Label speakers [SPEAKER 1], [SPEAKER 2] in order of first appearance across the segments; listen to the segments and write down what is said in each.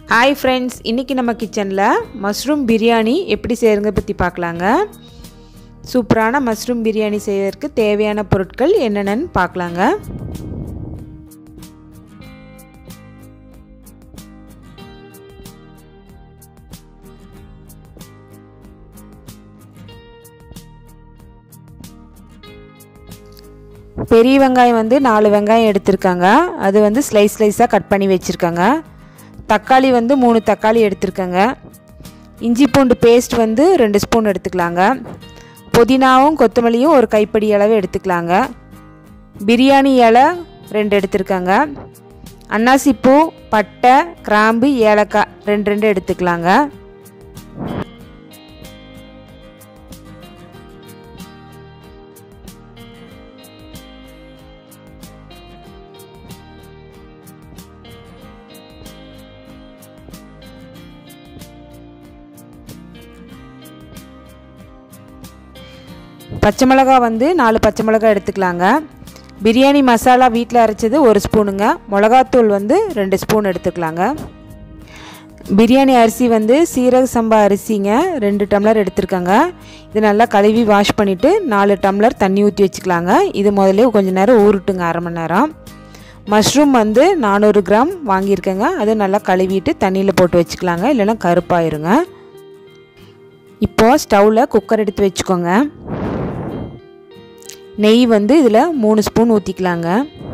[SPEAKER 1] hi friends இன்றைக்கி நம்ம கிச்சனில் மஷ்ரூம் பிரியாணி எப்படி செய்கிறத பற்றி பார்க்கலாங்க சூப்பரான மஷ்ரூம் பிரியாணி செய்வதற்கு தேவையான பொருட்கள் என்னென்னு பார்க்கலாங்க பெரிய வெங்காயம் வந்து நாலு வெங்காயம் எடுத்திருக்காங்க அது வந்து ஸ்லைஸ் ஸ்லைஸாக கட் பண்ணி வச்சுருக்காங்க தக்காளி வந்து மூணு தக்காளி எடுத்திருக்கேங்க இஞ்சி பூண்டு பேஸ்ட் வந்து ரெண்டு ஸ்பூன் எடுத்துக்கலாங்க புதினாவும் கொத்தமல்லியும் ஒரு கைப்படி அளவு எடுத்துக்கலாங்க பிரியாணி இலை ரெண்டு எடுத்துருக்காங்க அன்னாசிப்பூ பட்டை கிராம்பு ஏலக்காய் ரெண்டு ரெண்டு எடுத்துக்கலாங்க பச்சை மிளகா வந்து நாலு பச்சை மிளகா எடுத்துக்கலாங்க பிரியாணி மசாலா வீட்டில் அரைச்சது ஒரு ஸ்பூனுங்க மிளகாத்தூள் வந்து ரெண்டு ஸ்பூன் எடுத்துக்கலாங்க பிரியாணி அரிசி வந்து சீரக சம்பா அரிசிங்க ரெண்டு டம்ளர் எடுத்துருக்காங்க இது நல்லா கழுவி வாஷ் பண்ணிவிட்டு நாலு டம்ளர் தண்ணி ஊற்றி வச்சுக்கலாங்க இது முதல்ல கொஞ்சம் நேரம் ஊருட்டுங்க அரை மணி நேரம் மஷ்ரூம் வந்து நானூறு கிராம் வாங்கியிருக்கேங்க அது நல்லா கழுவிட்டு தண்ணியில் போட்டு வச்சுக்கலாங்க இல்லைன்னா கருப்பாயிருங்க இப்போது ஸ்டவ்வில் குக்கர் எடுத்து வச்சுக்கோங்க நெய் வந்து இதில் மூணு ஸ்பூன் ஊற்றிக்கலாங்க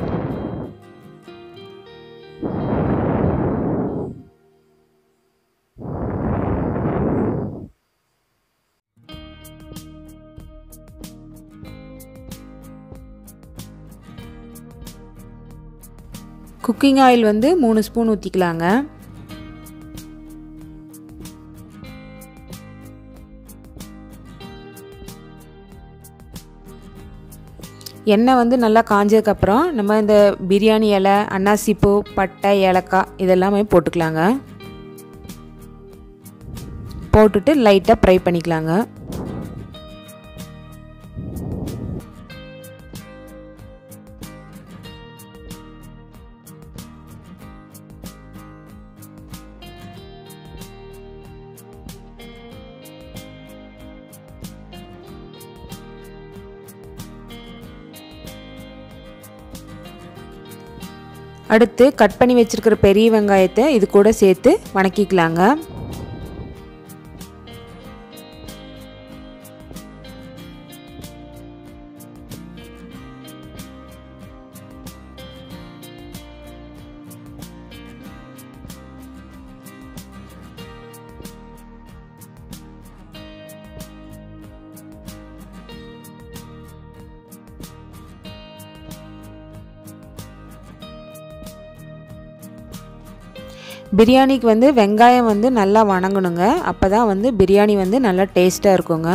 [SPEAKER 1] குக்கிங் ஆயில் வந்து மூணு ஸ்பூன் ஊற்றிக்கலாங்க எண்ணெய் வந்து நல்லா காஞ்சதுக்கப்புறம் நம்ம இந்த பிரியாணி இலை அன்னாசிப்பூ பட்டை ஏலக்காய் இதெல்லாமே போட்டுக்கலாங்க போட்டுட்டு லைட்டாக ஃப்ரை பண்ணிக்கலாங்க அடுத்து கட் பண்ணி வச்சுருக்கிற பெரிய வெங்காயத்தை இது கூட சேர்த்து வணக்கிக்கலாங்க பிரியாணிக்கு வந்து வெங்காயம் வந்து நல்லா வணங்கணுங்க அப்போ தான் வந்து பிரியாணி வந்து நல்லா டேஸ்ட்டாக இருக்குங்க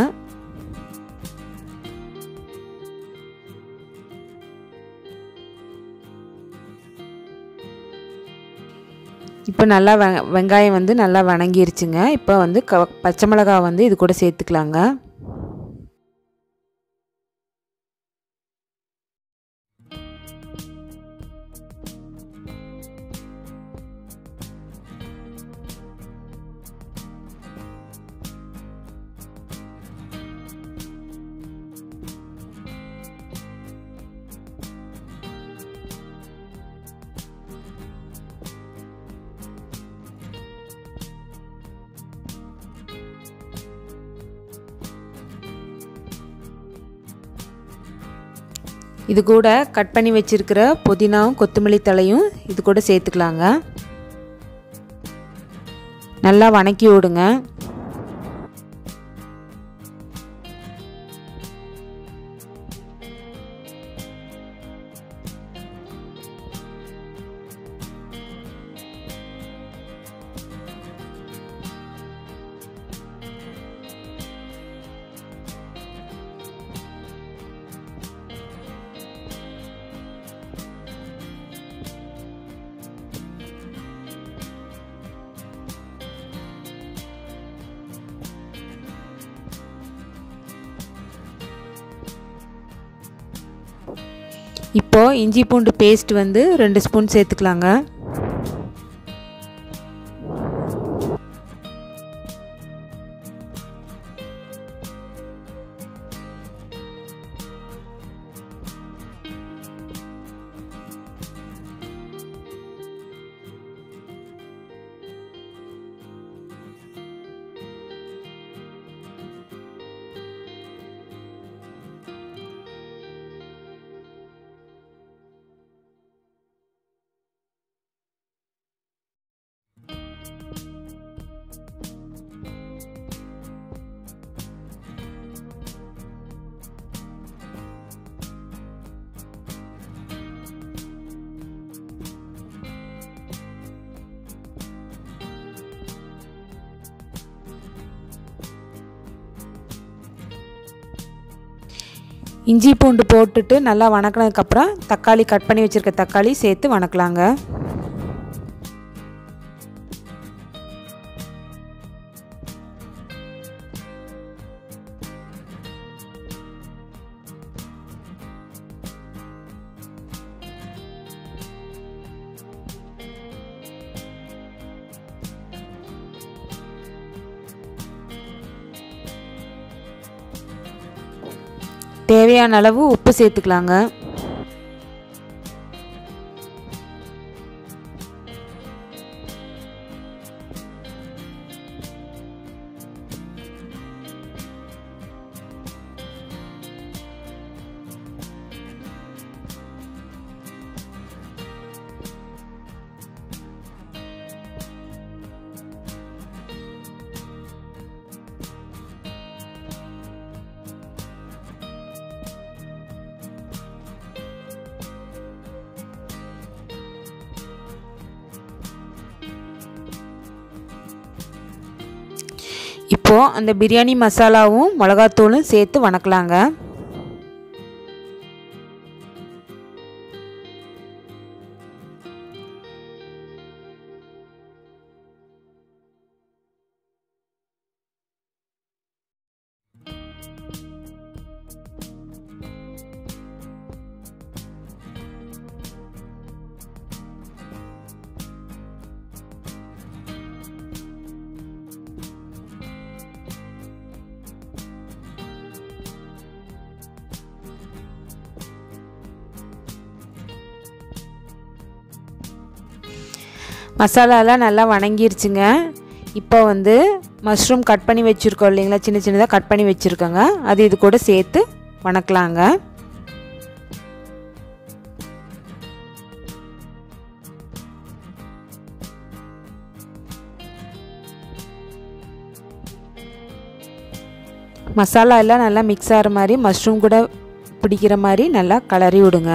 [SPEAKER 1] இப்போ நல்லா வெ வெங்காயம் வந்து நல்லா வணங்கிருச்சுங்க இப்போ வந்து க பச்சை மிளகா வந்து இது கூட சேர்த்துக்கலாங்க இது கூட கட் பண்ணி வச்சுருக்கிற புதினாவும் கொத்தமல்லி தலையும் இது கூட சேர்த்துக்கலாங்க நல்லா வணக்கி விடுங்க இப்போது இஞ்சி பூண்டு பேஸ்ட் வந்து ரெண்டு ஸ்பூன் சேர்த்துக்கலாங்க இஞ்சி பூண்டு போட்டுட்டு நல்லா வணக்கினதுக்கப்புறம் தக்காளி கட் பண்ணி வச்சுருக்க தக்காளி சேர்த்து வணக்கலாங்க தேவையான அளவு உப்பு சேர்த்துக்கலாங்க இப்போது அந்த பிரியாணி மசாலாவும் மிளகாத்தூளும் சேர்த்து வணக்கலாங்க மசாலாலாம் நல்லா வணங்கிருச்சுங்க இப்போ வந்து மஷ்ரூம் கட் பண்ணி வச்சுருக்கோம் இல்லைங்களா சின்ன சின்னதாக கட் பண்ணி வச்சுருக்கோங்க அது இது கூட சேர்த்து வணக்கலாங்க மசாலா எல்லாம் நல்லா மிக்ஸ் ஆகிற மாதிரி மஷ்ரூம் கூட பிடிக்கிற மாதிரி நல்லா கலரி விடுங்க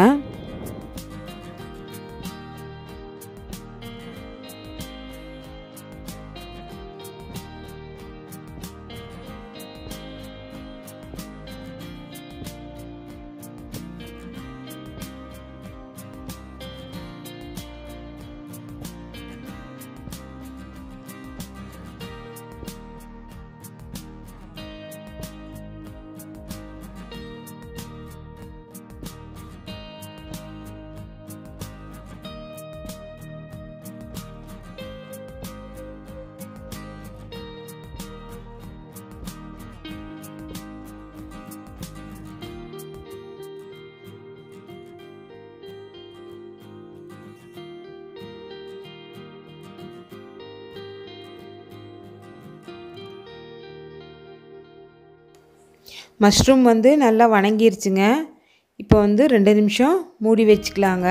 [SPEAKER 1] மஷ்ரூம் வந்து நல்லா வணங்கிருச்சுங்க இப்போ வந்து ரெண்டு நிமிஷம் மூடி வச்சுக்கலாங்க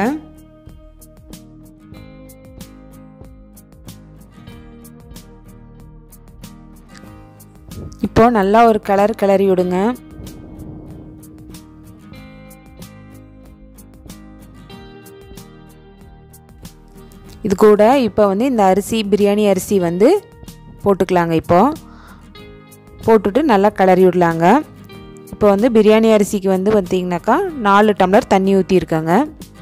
[SPEAKER 1] இப்போ நல்லா ஒரு கலர் கிளறி விடுங்க இது கூட இப்போ வந்து இந்த அரிசி பிரியாணி அரிசி வந்து போட்டுக்கலாங்க இப்போது போட்டுட்டு நல்லா கிளறி விடலாங்க இப்போ வந்து பிரியாணி அரிசிக்கு வந்து பார்த்திங்கனாக்கா நாலு டம்ளர் தண்ணி ஊற்றிருக்கேங்க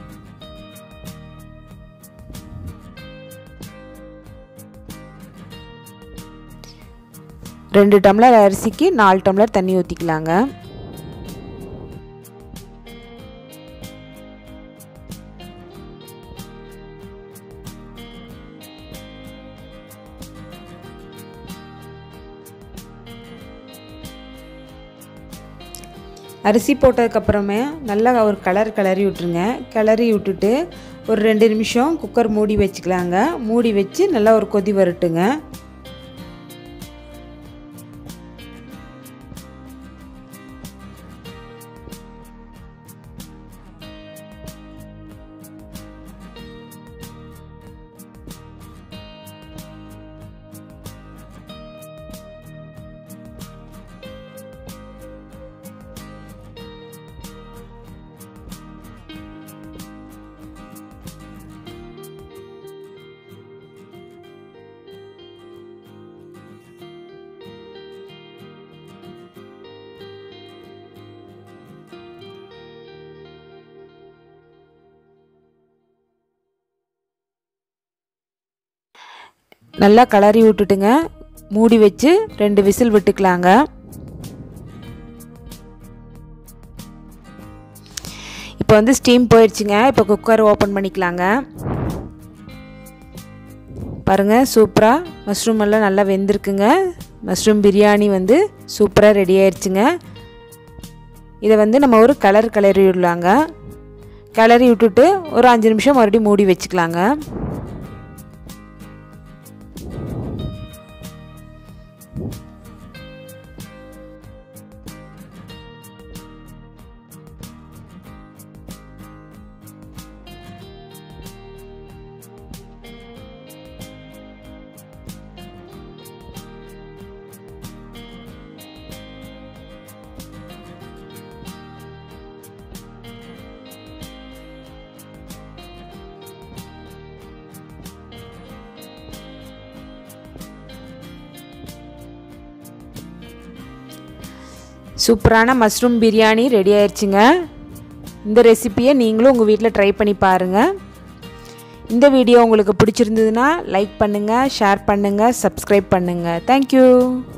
[SPEAKER 1] ரெண்டு டம்ளர் அரிசிக்கு நாலு டம்ளர் தண்ணி ஊற்றிக்கலாங்க அரிசி போட்டதுக்கப்புறமே நல்லா ஒரு கலர் கிளறி விட்ருங்க கிளறி விட்டுட்டு ஒரு ரெண்டு நிமிஷம் குக்கர் மூடி வச்சுக்கலாங்க மூடி வச்சு நல்லா ஒரு கொதி வரட்டுங்க நல்லா கலரி விட்டுட்டுங்க மூடி வச்சு ரெண்டு விசில் விட்டுக்கலாங்க இப்போ வந்து ஸ்டீம் போயிடுச்சுங்க இப்போ குக்கர் ஓப்பன் பண்ணிக்கலாங்க பாருங்கள் சூப்பராக மஷ்ரூம் எல்லாம் நல்லா வெந்திருக்குங்க மஷ்ரூம் பிரியாணி வந்து சூப்பராக ரெடி ஆயிடுச்சுங்க இதை வந்து நம்ம ஒரு கலர் கிளறி விடலாங்க கிளறி விட்டுட்டு ஒரு அஞ்சு நிமிஷம் மறுபடியும் மூடி வச்சுக்கலாங்க சூப்பரான மஷ்ரூம் பிரியாணி ரெடி ஆயிடுச்சுங்க இந்த ரெசிப்பியை நீங்களும் உங்கள் வீட்டில் ட்ரை பண்ணி பாருங்கள் இந்த வீடியோ உங்களுக்கு பிடிச்சிருந்ததுன்னா லைக் பண்ணுங்கள் ஷேர் பண்ணுங்கள் சப்ஸ்கிரைப் பண்ணுங்கள் தேங்க்யூ